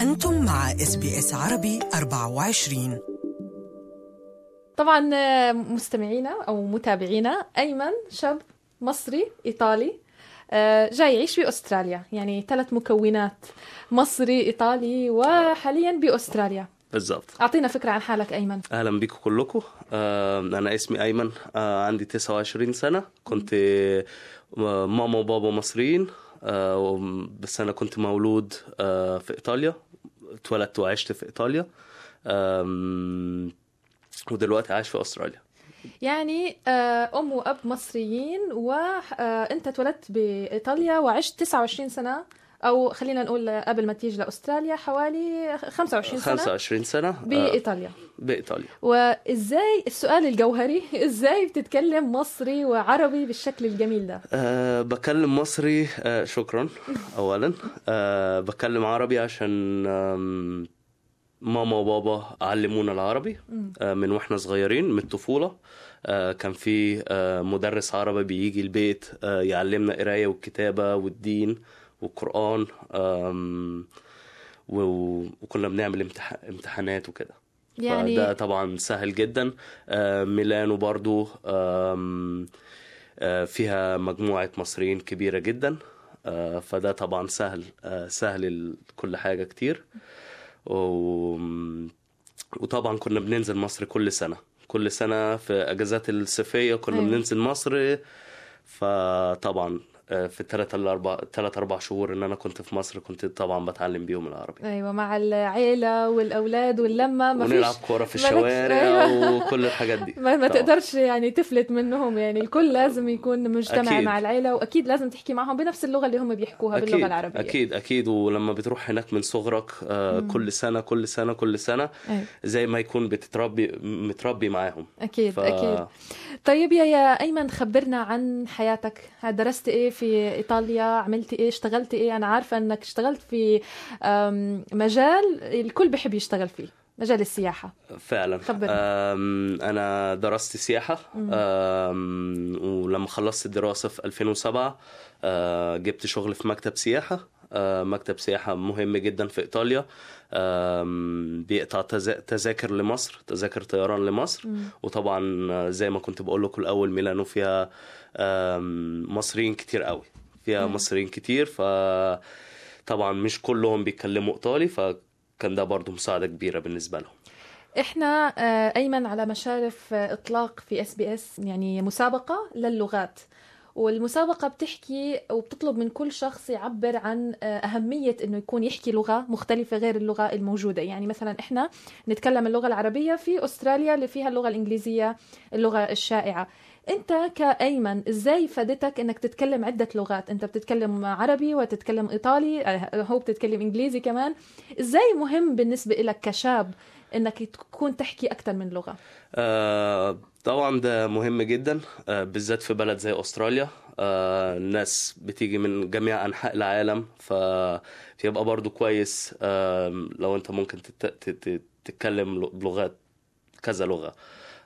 أنتم مع اس بي اس عربي 24 طبعا آه، مستمعينا او متابعينا ايمن شاب مصري ايطالي آه، جاي يعيش باستراليا يعني ثلاث مكونات مصري ايطالي وحاليا باستراليا بالظبط اعطينا فكره عن حالك ايمن اهلا بيكم كلكم آه انا اسمي ايمن آه عندي 29 سنه كنت آه، ماما وبابا مصريين آه بس انا كنت مولود آه في ايطاليا اتولدت وعشت في ايطاليا آم، ودلوقتي عايش في استراليا يعني آه، ام واب مصريين وانت اتولدت بايطاليا وعشت 29 سنه او خلينا نقول قبل ما تيجي لاستراليا حوالي 25 سنه 25 سنه آه بايطاليا بايطاليا وازاي السؤال الجوهري ازاي بتتكلم مصري وعربي بالشكل الجميل ده أه بكلم مصري أه شكرا اولا أه بكلم عربي عشان آم، ماما وبابا علمونا العربي أه من واحنا صغيرين من الطفوله أه كان في أه مدرس عربي بيجي البيت أه يعلمنا قرايه والكتابه والدين والقران آم، و- وكنا بنعمل امتح... امتحانات وكده يعني فده طبعا سهل جدا آه، ميلانو برضو آم، آه، فيها مجموعة مصريين كبيرة جدا آه، فده طبعا سهل آه، سهل ال- كل حاجة كتير و... وطبعا كنا بننزل مصر كل سنة كل سنة في أجازات الصيفية كنا أيوة. بننزل مصر فطبعا آه، في الثلاث الأربع ثلاث أربع شهور إن أنا كنت في مصر كنت طبعا بتعلم بيهم العربي ايوه مع العيله والاولاد واللمه ما ونلعب فيش كورة في مالكش- الشوارع أيوة. وكل الحاجات دي ما, ما طبعاً. تقدرش يعني تفلت منهم يعني الكل لازم يكون مجتمع أكيد. مع العيله واكيد لازم تحكي معهم بنفس اللغه اللي هم بيحكوها باللغه أكيد العربيه أكيد أكيد ولما بتروح هناك من صغرك آه كل سنة كل سنة كل سنة أيوة. زي ما يكون بتتربي متربي معاهم اكيد ف... اكيد طيب يا يا ايمن خبرنا عن حياتك درست ايه في ايطاليا عملت ايه اشتغلت ايه انا عارفه انك اشتغلت في أم، مجال الكل بيحب يشتغل فيه مجال السياحه فعلا خبرني. آم، أنا درست سياحة آم، ولما خلصت الدراسة في 2007 آه، جبت شغل في مكتب سياحة آه، مكتب سياحة مهم جدا في إيطاليا آم، بيقطع تذا- تذاكر لمصر تذاكر طيران لمصر وطبعا آه، زي ما كنت بقول لكم الأول ميلانو فيها آم، مصريين كتير قوي فيها مصريين كتير فطبعا مش كلهم بيتكلموا إيطالي فكان ده برضو مساعدة كبيرة بالنسبة لهم احنا آه، ايمن على مشارف آه، اطلاق في اس بي اس يعني مسابقه للغات والمسابقة بتحكي وبتطلب من كل شخص يعبر عن آه، أهمية إنه يكون يحكي لغة مختلفة غير اللغة الموجودة يعني مثلا إحنا نتكلم اللغة العربية في أستراليا اللي فيها اللغة الإنجليزية اللغة الشائعة أنت كأيمن إزاي فادتك إنك تتكلم عدة لغات أنت بتتكلم عربي وتتكلم إيطالي آه، هو بتتكلم إنجليزي كمان إزاي مهم بالنسبة لك كشاب إنك تكون تحكي أكثر من لغة آه، طبعا ده مهم جدا آه، بالذات في بلد زي استراليا آه، الناس بتيجي من جميع انحاء العالم فيبقى برضو كويس آم، لو انت ممكن تت- تت- تتكلم بلغات كذا لغة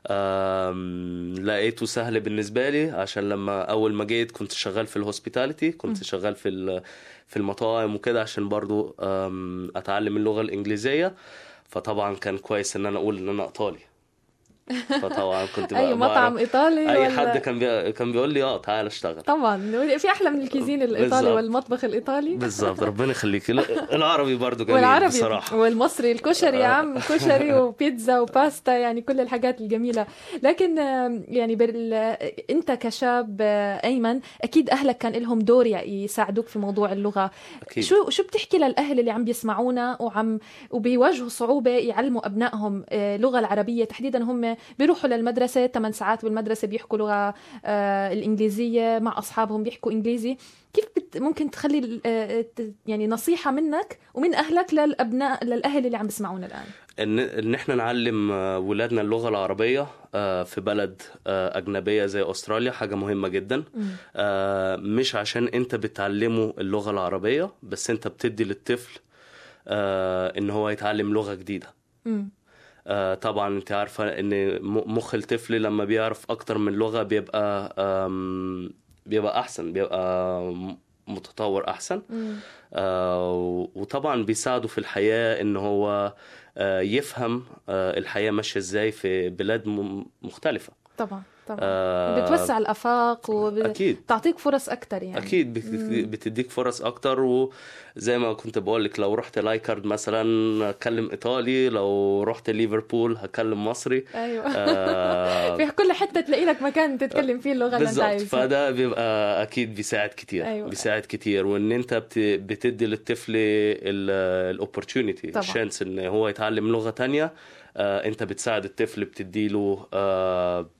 آم، لقيته سهل بالنسبة لي عشان لما أول ما جيت كنت شغال في الهوسبيتاليتي كنت شغال في ال- في المطاعم وكده عشان برضو آم، أتعلم اللغة الإنجليزية فطبعا كان كويس إن أنا أقول إن أنا إيطالي فطبعا كنت أي بقى مطعم بعرف- إيطالي اي ولا... حد كان بي... كان بيقول لي اه تعال اشتغل طبعا في احلى من الكيزين الايطالي بالظبط. والمطبخ الايطالي بالظبط ربنا يخليك لا، العربي برضو جميل والعربي بصراحه والمصري الكشري يا آه. عم كشري وبيتزا وباستا يعني كل الحاجات الجميله لكن آم، يعني بال... انت كشاب آه، ايمن اكيد اهلك كان لهم دور يعني يساعدوك في موضوع اللغه اكيد شو شو بتحكي للاهل اللي عم بيسمعونا وعم وبيواجهوا صعوبه يعلموا ابنائهم آه، اللغه العربيه تحديدا هم بيروحوا للمدرسه 8 ساعات بالمدرسه بيحكوا لغه آه، الانجليزيه مع اصحابهم بيحكوا انجليزي كيف بت ممكن تخلي ال- آه، ت- يعني نصيحه منك ومن اهلك للابناء للاهل اللي عم بيسمعونا الان ان ان احنا نعلم آه، ولادنا اللغه العربيه آه، في بلد آه، اجنبيه زي استراليا حاجه مهمه جدا آه، مش عشان انت بتعلمه اللغه العربيه بس انت بتدي للطفل آه، ان هو يتعلم لغه جديده مم. آه، طبعا انت عارفه ان م- مخ الطفل لما بيعرف اكتر من لغه بيبقى آم، بيبقى احسن بيبقى م- متطور احسن مم. آه، و- وطبعا بيساعده في الحياه ان هو آه، يفهم آه، الحياه ماشيه ازاي في بلاد م- مختلفه طبعا طبعا آه، بتوسع الافاق اكيد وبتعطيك فرص اكثر يعني اكيد بت- بتديك فرص اكتر وزي ما كنت بقول لك لو رحت لايكارد مثلا هتكلم ايطالي لو رحت ليفربول هتكلم مصري ايوه آه، في كل حته تلاقي لك مكان تتكلم فيه اللغه اللي انت بالظبط عايزها فده بيبقى اكيد بيساعد كتير أيوة. بيساعد كتير وان انت بت- بتدي للطفل الاوبورتيونيتي طبعا. الشانس ان هو يتعلم لغه تانية آه، انت بتساعد الطفل بتديله آه،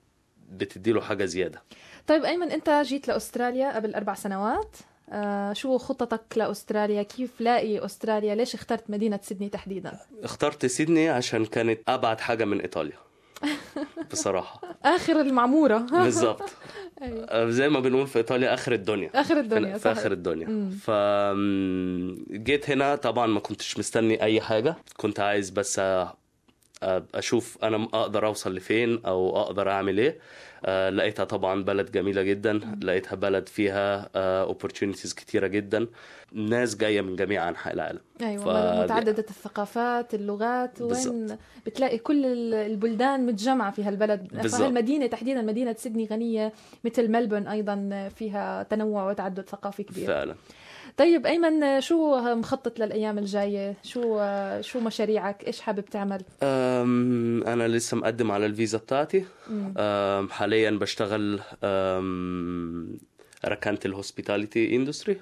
بتديله حاجه زياده طيب ايمن انت جيت لاستراليا قبل اربع سنوات آه شو خططك لاستراليا كيف لاقي استراليا ليش اخترت مدينه سيدني تحديدا اخترت سيدني عشان كانت ابعد حاجه من ايطاليا بصراحه اخر المعموره بالظبط أيوة. آه، زي ما بنقول في ايطاليا اخر الدنيا اخر في, الدنيا في صح اخر الدنيا مم. ف م، جيت هنا طبعا ما كنتش مستني اي حاجه كنت عايز بس أ- اشوف انا اقدر اوصل لفين او اقدر اعمل ايه آه، لقيتها طبعا بلد جميله جدا لقيتها بلد فيها اوبورتونيتيز كتيره جدا ناس جايه من جميع انحاء العالم ايوه ف- متعدده الثقافات اللغات وين بالظبط. بتلاقي كل ال- البلدان متجمعه في هالبلد بالظبط. فهالمدينه تحديدا مدينه سيدني غنيه مثل ملبورن ايضا فيها تنوع وتعدد ثقافي كبير فعلا طيب ايمن شو مخطط للايام الجايه شو شو مشاريعك ايش حابب تعمل أم، انا لسه مقدم على الفيزا بتاعتي مم. أم، حاليا بشتغل أم، ركنت الهوسبيتاليتي اندستري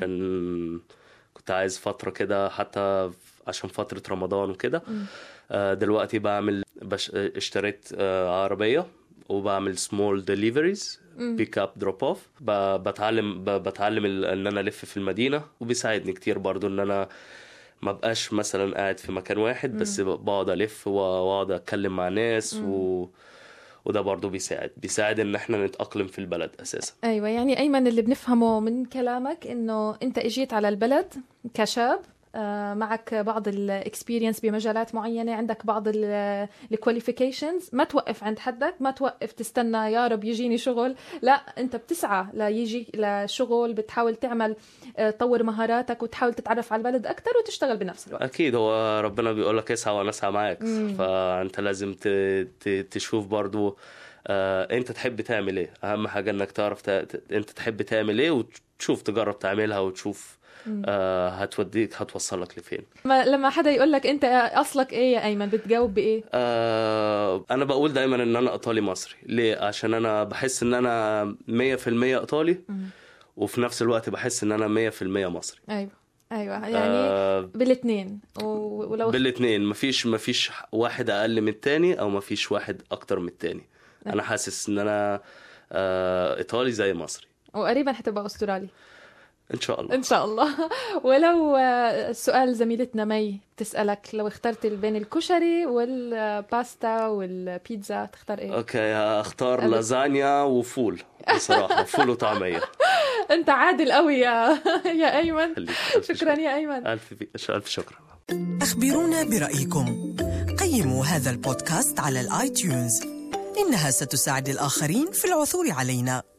عشان كنت عايز فترة كده حتى عشان فترة رمضان وكده مم. أه، دلوقتي بعمل بش... اشتريت أه، عربية وبعمل سمول ديليفريز مم. بيك اب دروب اوف بتعلم ب- بتعلم ال- ان انا الف في المدينه وبيساعدني كتير برضو ان انا ما بقاش مثلا قاعد في مكان واحد بس بقعد الف واقعد اتكلم مع ناس و... وده برضو بيساعد بيساعد ان احنا نتاقلم في البلد اساسا ايوه يعني ايمن اللي بنفهمه من كلامك انه انت اجيت على البلد كشاب آه، معك بعض الاكسبيرينس بمجالات معينه عندك بعض الكواليفيكيشنز ما توقف عند حدك ما توقف تستنى يا رب يجيني شغل لا انت بتسعى ليجي لشغل بتحاول تعمل آه، تطور مهاراتك وتحاول تتعرف على البلد اكثر وتشتغل بنفس الوقت اكيد هو ربنا بيقول لك اسعى وانا اسعى معاك مم. فانت لازم ت... ت... تشوف برضو آه، انت تحب تعمل ايه اهم حاجه انك تعرف ت... ت- انت تحب تعمل ايه وتشوف تجرب تعملها وتشوف آه، هتوديك هتوصلك لفين ما- لما حدا يقول لك انت اصلك ايه يا ايمن بتجاوب بايه آه، انا بقول دايما ان انا ايطالي مصري ليه عشان انا بحس ان انا 100% ايطالي وفي نفس الوقت بحس ان انا 100% مصري ايوه ايوه يعني آه، بالاثنين و- ولو بالاثنين مفيش مفيش واحد اقل من التاني او مفيش واحد اكتر من التاني انا حاسس ان انا آه، ايطالي زي مصري وقريبا حتبقى استرالي ان شاء الله ان شاء الله ولو آه، سؤال زميلتنا مي بتسالك لو اخترت بين الكشري والباستا والبيتزا تختار ايه اوكي اختار أنا- لازانيا وفول بصراحه فول وطعميه انت عادل قوي يا يا ايمن خليك. ألف شكرا يا ايمن الف الف شكرا أخبرونا برأيكم قيموا هذا البودكاست على الآيتيونز إنها ستساعد الآخرين في العثور علينا